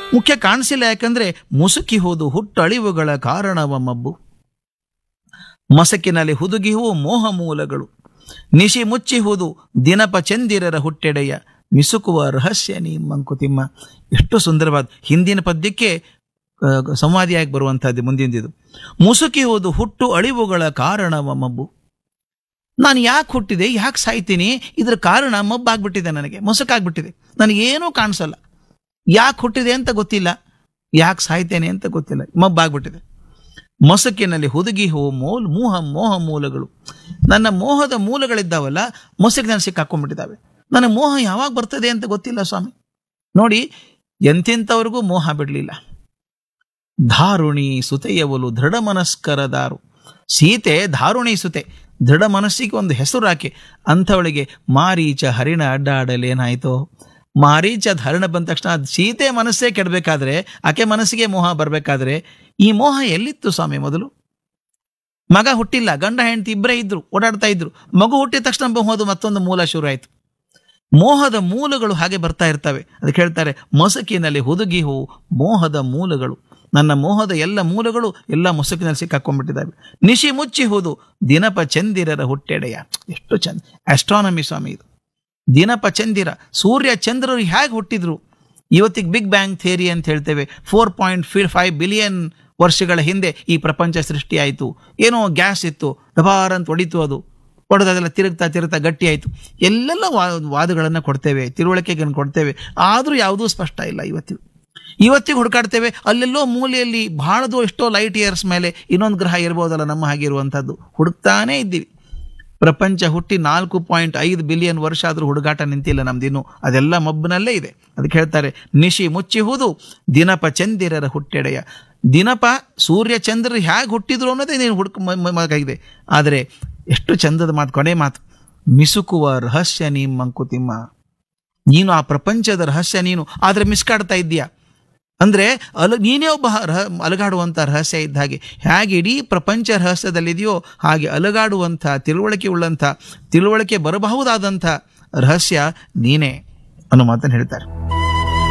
ಮುಖ್ಯ ಕಾಣಿಸಿಲ್ಲ ಯಾಕಂದ್ರೆ ಮುಸುಕಿ ಹೋದು ಹುಟ್ಟಳಿವುಗಳ ಕಾರಣವ ಮಬ್ಬು ಮಸಕಿನಲ್ಲಿ ಹುದುಗಿಹುವು ಮೋಹ ಮೂಲಗಳು ನಿಶಿ ಮುಚ್ಚಿಹುದು ದಿನಪ ಚಂದಿರರ ಹುಟ್ಟೆಡೆಯ ಮಿಸುಕುವ ರಹಸ್ಯ ನೀ ಮಂಕುತಿಮ್ಮ ಎಷ್ಟು ಸುಂದರವಾದ ಹಿಂದಿನ ಪದ್ಯಕ್ಕೆ ಆ, ಸಂವಾದಿಯಾಗಿ ಬರುವಂತಹದ್ದು ಮುಂದಿನದು ಮುಸುಕಿ ಹೋದು ಹುಟ್ಟು ಅಳಿವುಗಳ ಕಾರಣವ ಮಬ್ಬು ನಾನು ಯಾಕೆ ಹುಟ್ಟಿದೆ ಯಾಕೆ ಸಾಯ್ತೀನಿ ಇದ್ರ ಕಾರಣ ಮಬ್ಬಾಗ್ಬಿಟ್ಟಿದೆ ನನಗೆ ಮುಸುಕಾಗ್ಬಿಟ್ಟಿದೆ ನನಗೇನೂ ಕಾಣಿಸಲ್ಲ ಯಾಕೆ ಹುಟ್ಟಿದೆ ಅಂತ ಗೊತ್ತಿಲ್ಲ ಯಾಕೆ ಸಾಯ್ತೇನೆ ಅಂತ ಗೊತ್ತಿಲ್ಲ ಮಬ್ಬಾಗ್ಬಿಟ್ಟಿದೆ ಮೊಸಕಿನಲ್ಲಿ ಹುದುಗಿ ಹೋ ಮೋಲ್ ಮೋಹ ಮೋಹ ಮೂಲಗಳು ನನ್ನ ಮೋಹದ ಮೂಲಗಳಿದ್ದಾವಲ್ಲ ಮೊಸಕಿನಲ್ಲಿ ಸಿಕ್ಕಾಕೊಂಡ್ಬಿಟ್ಟಿದ್ದಾವೆ ನನ್ನ ಮೋಹ ಯಾವಾಗ ಬರ್ತದೆ ಅಂತ ಗೊತ್ತಿಲ್ಲ ಸ್ವಾಮಿ ನೋಡಿ ಎಂತೆಂಥವ್ರಿಗೂ ಮೋಹ ಬಿಡಲಿಲ್ಲ ಧಾರುಣಿ ಸುತೆಯವಲು ದೃಢ ಮನಸ್ಕರ ದಾರು ಸೀತೆ ಧಾರುಣಿ ಸುತೆ ದೃಢ ಮನಸ್ಸಿಗೆ ಒಂದು ಹೆಸರು ಹಾಕಿ ಅಂಥವಳಿಗೆ ಮಾರೀಚ ಹರಿಣ ಅಡ್ಡಾಡಲೇನಾಯ್ತೋ ಮಾರೀಚ ಧರಣ ಬಂದ ತಕ್ಷಣ ಅದ್ ಸೀತೆ ಮನಸ್ಸೇ ಕೆಡಬೇಕಾದ್ರೆ ಆಕೆ ಮನಸ್ಸಿಗೆ ಮೋಹ ಬರಬೇಕಾದ್ರೆ ಈ ಮೋಹ ಎಲ್ಲಿತ್ತು ಸ್ವಾಮಿ ಮೊದಲು ಮಗ ಹುಟ್ಟಿಲ್ಲ ಗಂಡ ಹೆಂಡತಿ ಇಬ್ಬರೇ ಇದ್ರು ಓಡಾಡ್ತಾ ಇದ್ರು ಮಗು ಹುಟ್ಟಿದ ತಕ್ಷಣ ಮೋಹದ ಮತ್ತೊಂದು ಮೂಲ ಶುರು ಆಯ್ತು ಮೋಹದ ಮೂಲಗಳು ಹಾಗೆ ಬರ್ತಾ ಇರ್ತವೆ ಅದಕ್ಕೆ ಹೇಳ್ತಾರೆ ಮೊಸಕಿನಲ್ಲಿ ಹುದುಗಿ ಹೂ ಮೋಹದ ಮೂಲಗಳು ನನ್ನ ಮೋಹದ ಎಲ್ಲ ಮೂಲಗಳು ಎಲ್ಲ ಮೊಸಕಿನಲ್ಲಿ ಸಿಕ್ಕಾಕೊಂಡ್ಬಿಟ್ಟಿದ್ದಾವೆ ನಿಶಿ ಮುಚ್ಚಿ ಹೋದು ದಿನಪ ಚಂದಿರರ ಹುಟ್ಟೆಡೆಯ ಎಷ್ಟು ಚಂದ ಆಸ್ಟ್ರಾನಮಿ ಸ್ವಾಮಿ ಇದು ದಿನಪ ಚಂದಿರ ಸೂರ್ಯ ಚಂದ್ರರು ಹೇಗೆ ಹುಟ್ಟಿದ್ರು ಇವತ್ತಿಗೆ ಬಿಗ್ ಬ್ಯಾಂಗ್ ಥಿಯರಿ ಅಂತ ಹೇಳ್ತೇವೆ ಫೋರ್ ಪಾಯಿಂಟ್ ಫಿ ಫೈವ್ ಬಿಲಿಯನ್ ವರ್ಷಗಳ ಹಿಂದೆ ಈ ಪ್ರಪಂಚ ಸೃಷ್ಟಿಯಾಯಿತು ಏನೋ ಗ್ಯಾಸ್ ಇತ್ತು ಡಬಾರ್ ಅಂತ ಹೊಡಿತು ಅದು ಹೊಡೆದದೆಲ್ಲ ತಿರುಗ್ತಾ ತಿರುಗ್ತಾ ಗಟ್ಟಿ ಆಯಿತು ಎಲ್ಲೆಲ್ಲ ವಾ ವಾದಗಳನ್ನು ಕೊಡ್ತೇವೆ ತಿಳುವಳಿಕೆಗಳನ್ನು ಕೊಡ್ತೇವೆ ಆದರೂ ಯಾವುದೂ ಸ್ಪಷ್ಟ ಇಲ್ಲ ಇವತ್ತಿಗೂ ಇವತ್ತಿಗೆ ಹುಡುಕಾಡ್ತೇವೆ ಅಲ್ಲೆಲ್ಲೋ ಮೂಲೆಯಲ್ಲಿ ಬಹಳದೋ ಎಷ್ಟೋ ಲೈಟ್ ಇಯರ್ಸ್ ಮೇಲೆ ಇನ್ನೊಂದು ಗ್ರಹ ಇರ್ಬೋದಲ್ಲ ನಮ್ಮ ಹಾಗೆ ಇರುವಂಥದ್ದು ಹುಡುಕ್ತಾನೇ ಇದ್ದೀವಿ ಪ್ರಪಂಚ ಹುಟ್ಟಿ ನಾಲ್ಕು ಪಾಯಿಂಟ್ ಐದು ಬಿಲಿಯನ್ ವರ್ಷ ಆದರೂ ಹುಡುಗಾಟ ನಿಂತಿಲ್ಲ ನಮ್ದಿನ್ನು ಅದೆಲ್ಲ ಮಬ್ಬಿನಲ್ಲೇ ಇದೆ ಅದಕ್ಕೆ ಹೇಳ್ತಾರೆ ನಿಶಿ ಮುಚ್ಚಿಹುದು ದಿನಪ ಚಂದಿರರ ಹುಟ್ಟೆಡೆಯ ದಿನಪ ಸೂರ್ಯ ಚಂದ್ರರು ಹೇಗೆ ಹುಟ್ಟಿದ್ರು ಅನ್ನೋದೇ ನೀನು ಹುಡುಕ ಮಗಾಗಿದೆ ಆದರೆ ಎಷ್ಟು ಚಂದದ ಮಾತು ಕೊನೆ ಮಾತು ಮಿಸುಕುವ ರಹಸ್ಯ ನೀ ಮಂಕುತಿಮ್ಮ ನೀನು ಆ ಪ್ರಪಂಚದ ರಹಸ್ಯ ನೀನು ಆದರೆ ಮಿಸ್ಕಾಡ್ತಾ ಇದ್ದೀಯಾ ಅಂದ್ರೆ ಅಲ ನೀನೇ ಒಬ್ಬ ರಹ ಅಲಗಾಡುವಂಥ ರಹಸ್ಯ ಇದ್ದ ಹಾಗೆ ಹೇಗೆ ಇಡೀ ಪ್ರಪಂಚ ರಹಸ್ಯದಲ್ಲಿದೆಯೋ ಹಾಗೆ ಅಲಗಾಡುವಂಥ ತಿಳುವಳಿಕೆ ಉಳ್ಳಂಥ ತಿಳುವಳಿಕೆ ಬರಬಹುದಾದಂಥ ರಹಸ್ಯ ನೀನೇ ಅನ್ನೋ ಮಾತನ್ನು ಹೇಳ್ತಾರೆ